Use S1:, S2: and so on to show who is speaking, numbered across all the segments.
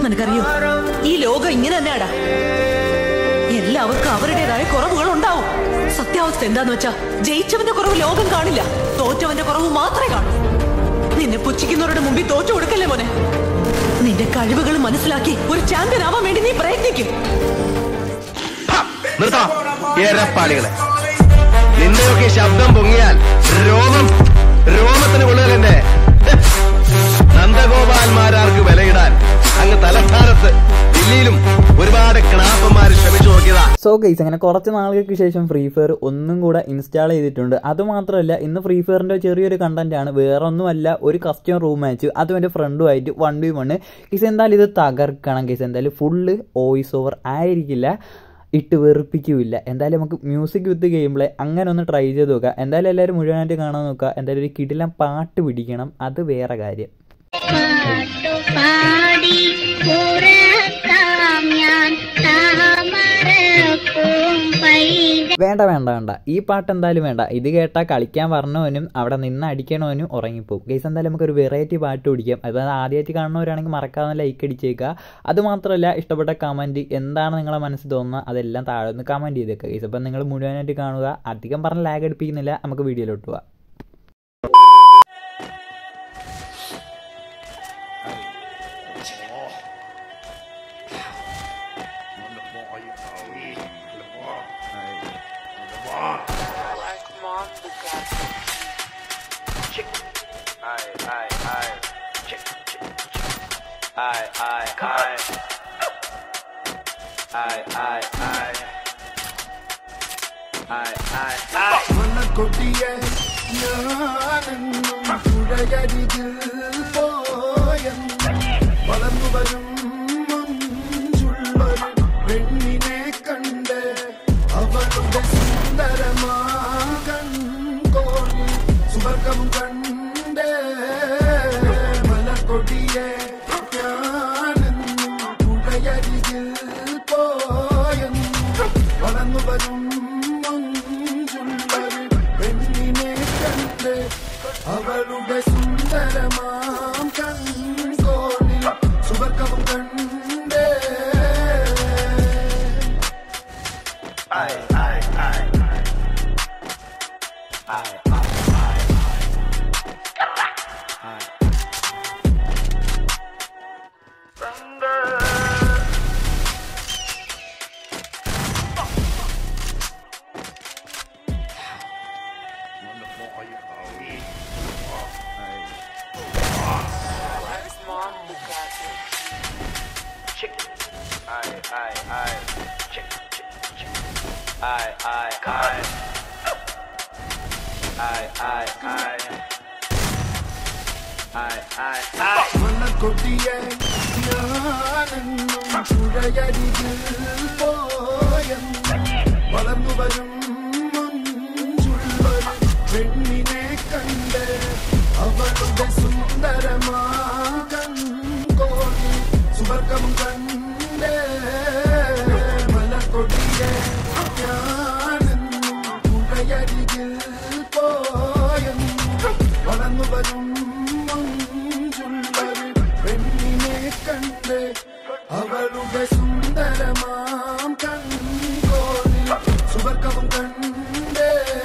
S1: നിനക്കറിയോ ഈ ലോകം ഇങ്ങനെ തന്നെയാടാ എല്ലാവർക്കും അവരുടേതായ കുറവുകൾ ഉണ്ടാവും സത്യാവസ്ഥ എന്താന്ന് വെച്ചാ ജയിച്ചവന്റെ കുറവ് ലോകം കാണില്ല തോറ്റവന്റെ കുറവ് മാത്രമേ കാണൂ നിന്നെ പുച്ഛിക്കുന്നവരുടെ മുമ്പിൽ തോറ്റു കൊടുക്കല്ലേ മോനെ നിന്റെ കഴിവുകൾ മനസ്സിലാക്കി ഒരു ചാമ്പ്യൻ ആവാൻ വേണ്ടി നീ പ്രയത്നിക്കും
S2: നിർത്താം ഏറെപ്പാളികളെ നിന്റെയൊക്കെ ശബ്ദം പൊങ്ങിയാൽ രോമം രോമത്തിന് കൊള്ളുകലെന്നെ നന്ദഗോപാൽമാരാർക്ക് വിലയിടാൻ അങ്ങ് തലസ്ഥാനത്ത് ദില്ലിയിലും ഒരുപാട് ക്ലാപ്പന്മാർ ശ്രമിച്ചു നോക്കിയതാ
S3: സോ ഗൈസ് അങ്ങനെ കുറച്ച് നാളുകൾക്ക് ശേഷം ഫ്രീ ഫയർ ഒന്നും കൂടെ ഇൻസ്റ്റാൾ ചെയ്തിട്ടുണ്ട് അതുമാത്രമല്ല ഇന്ന് ഫ്രീ ഫയറിൻ്റെ ചെറിയൊരു കണ്ടന്റ് ആണ് വേറെ ഒന്നുമല്ല ഒരു കസ്റ്റം റൂം മാച്ച് അതും എൻ്റെ ഫ്രണ്ടുമായിട്ട് വൺ ബി വണ് ഗൈസ് എന്തായാലും ഇത് തകർക്കണം ഗൈസ് എന്തായാലും ഫുള്ള് വോയിസ് ഓവർ ആയിരിക്കില്ല ഇട്ട് വെറുപ്പിക്കില്ല എന്തായാലും നമുക്ക് മ്യൂസിക് വിത്ത് ഗെയിം പ്ലേ അങ്ങനെ ഒന്ന് ട്രൈ ചെയ്ത് നോക്കാം എന്തായാലും എല്ലാവരും മുഴുവനായിട്ട് കാണാൻ നോക്കുക എന്തായാലും ഒരു കിടിലം പാട്ട് പിടിക്കണം അത് വേറെ കാര്യം
S4: പാടി ഉറക്കാം ഞാൻ താമരപ്പൂം പൈത
S3: വേണ്ട വേണ്ട വേണ്ട ഈ പാട്ട് എന്തായാലും വേണ്ട ഇത് കേട്ടാൽ കളിക്കാൻ പറഞ്ഞവനും അവിടെ നിന്ന് അടിക്കണവനും ഉറങ്ങിപ്പോവും ഗൈസ് എന്തായാലും നമുക്ക് ഒരു വെറൈറ്റി പാട്ട് പിടിക്കാം അതായത് ആദ്യമായിട്ട് കാണുന്നവരാണെങ്കിൽ മറക്കാതെ ലൈക്ക് അടിച്ചേക്കുക അതുമാത്രമല്ല ഇഷ്ടപ്പെട്ട കമൻറ്റ് എന്താണ് നിങ്ങളെ മനസ്സിൽ തോന്നുന്നത് അതെല്ലാം താഴെ ഒന്ന് കമൻറ്റ് ചെയ്തേക്കുക ഗൈസ് അപ്പം നിങ്ങൾ മുഴുവനായിട്ട് കാണുക അധികം പറഞ്ഞ് ലാഗ് അടിപ്പിക്കുന്നില്ല നമുക്ക് വീഡിയോയിലോട്ട് പോവാം
S5: കൊടിയ ഞാനെന്നും പുഴയരികിൽ പോയെന്നും വളർന്നു വരും മഞ്ചുള്ളൊരു പെണ്ണിനെ കണ്ട് അവളുടെ സുന്ദരമാകൺ കോണി സുവർഗം കണ്ട് മലക്കൊടിയെ ഞാനെന്നും പുഴയരികിൽ പോയെന്നും വളർന്നു വരും മഞ്ചുള്ളൊരു പെണ്ണിനെ കണ്ട് അവളുടെ സുന്ദരമാം കൺകോണിൽ സുവർഗവും കണ്ട് മലക്കൊടിയെ ഞാനെന്നും പുഴയരികിൽ പോയെന്നും വളർന്നു വരും മഞ്ചുള്ളൊരു പെണ്ണിനെ കണ്ട് അവളുടെ സുന്ദരമാകൺ കോണി സുവർഗം കണ്ട് മലക്കൊടിയെ ഞാനെന്നും പുഴയരികിൽ പോയെന്നും വളർന്നു വരും മഞ്ചുള്ളൊരു പെണ്ണിനെ കണ്ട് അവളുടെ സുന്ദരമാം കൺകോണിൽ സുവർഗവും കണ്ട്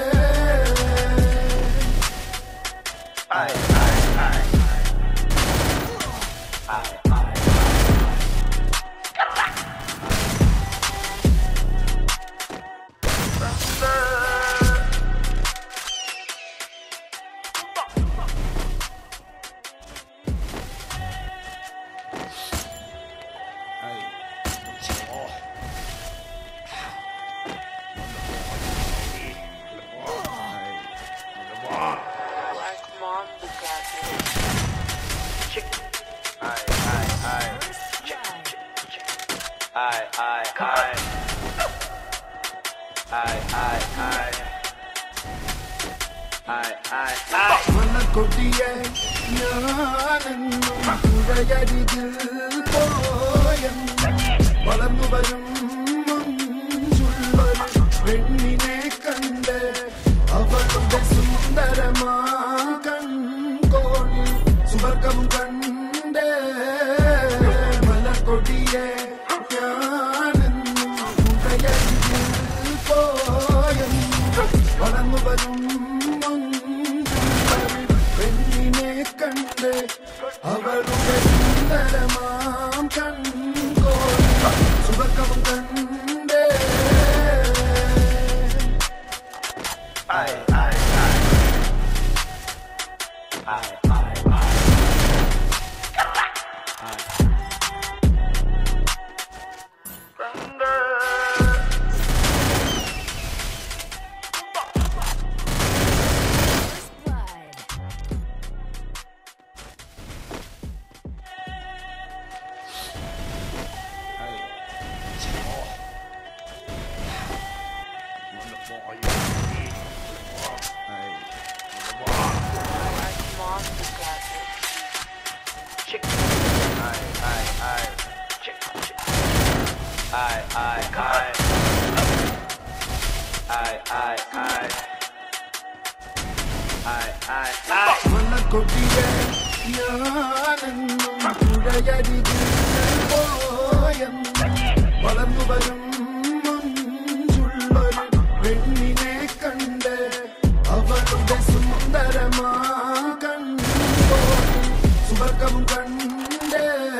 S5: മലക്കൊടിയെ ഞാനെന്നും പുഴയരികിൽ പോയെന്നും വളർന്നു വരും മഞ്ചുള്ളൊരു പെണ്ണിനെ കണ്ട് അവളുടെ സുന്ദരമാകൺ കോണി സുവർഗം കണ്ട് മലക്കൊടി മണക്കൊടിയ ഞാനെന്നും പുഴയരികിൽ പോയെന്നും വളർന്നു വരും മുഞ്ചുള്ളൊരു പെണ്ണിനെ കണ്ട് അവളുടെ സുന്ദരമാ കണ്ടോ സുവർഗവും കണ്ട്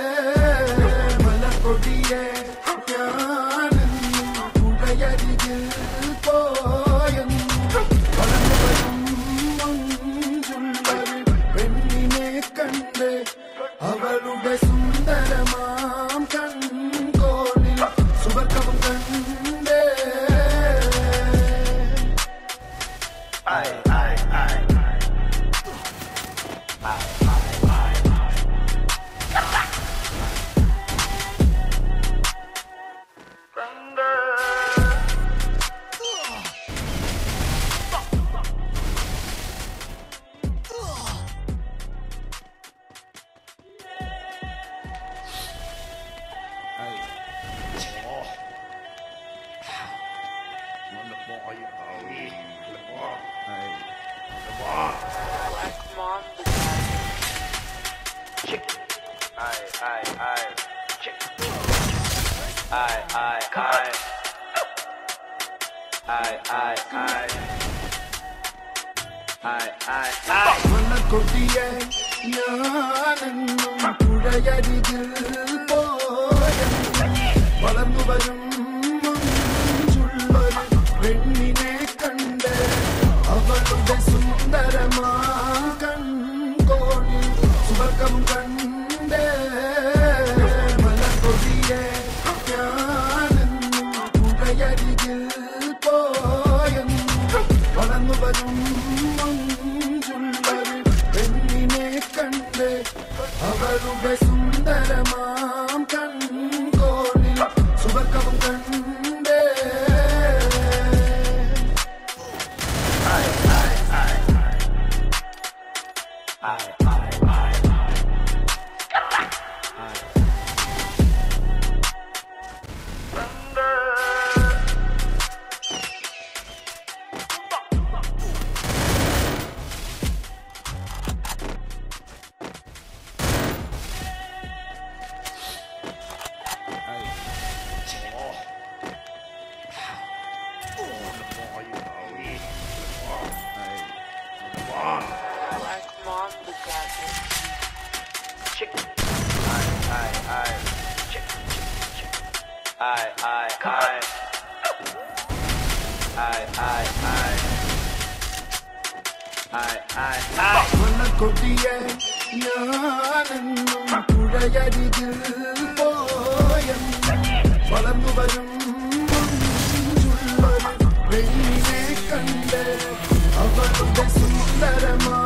S5: മലക്കൊടിയെ ഞാനെന്നും പുഴയരികിൽ പോയെന്നും വളർന്നു വരും മുഞ്ചുള്ളൊരു പെണ്ണിനെ കണ്ട് അവളുടെ സുന്ദരമാം കൺകോണിൽ സുവർഗവും കണ്ട് മണക്കൊടിയ ഞാനെന്നും പുഴയരികിൽ പോയെന്നും വളർന്നു വരും മുഞ്ചുള്ളൊരു പെണ്ണിനെ കണ്ട് അവളുടെ സുന്ദരമാ കൺകോണിൽ സുവർഗവും കണ്ട് മലക്കൊടിയെ ഞാനെന്നും പുഴയരികിൽ പോയെന്നും വളർന്നു വരും മുഞ്ചുള്ളൊരു പെണ്ണിനെ കണ്ട് അവളുടെ സുന്ദരമാം കൺകോണിൽ സുവർഗവും കണ്ട് മണക്കൊടിയ ഞാനെന്നും പുഴയരികിൽ പോയെന്നും വളർന്നു വരും മുഞ്ചുള്ളൊരു പെണ്ണിനെ കണ്ട് അവളുടെ സുന്ദരമാ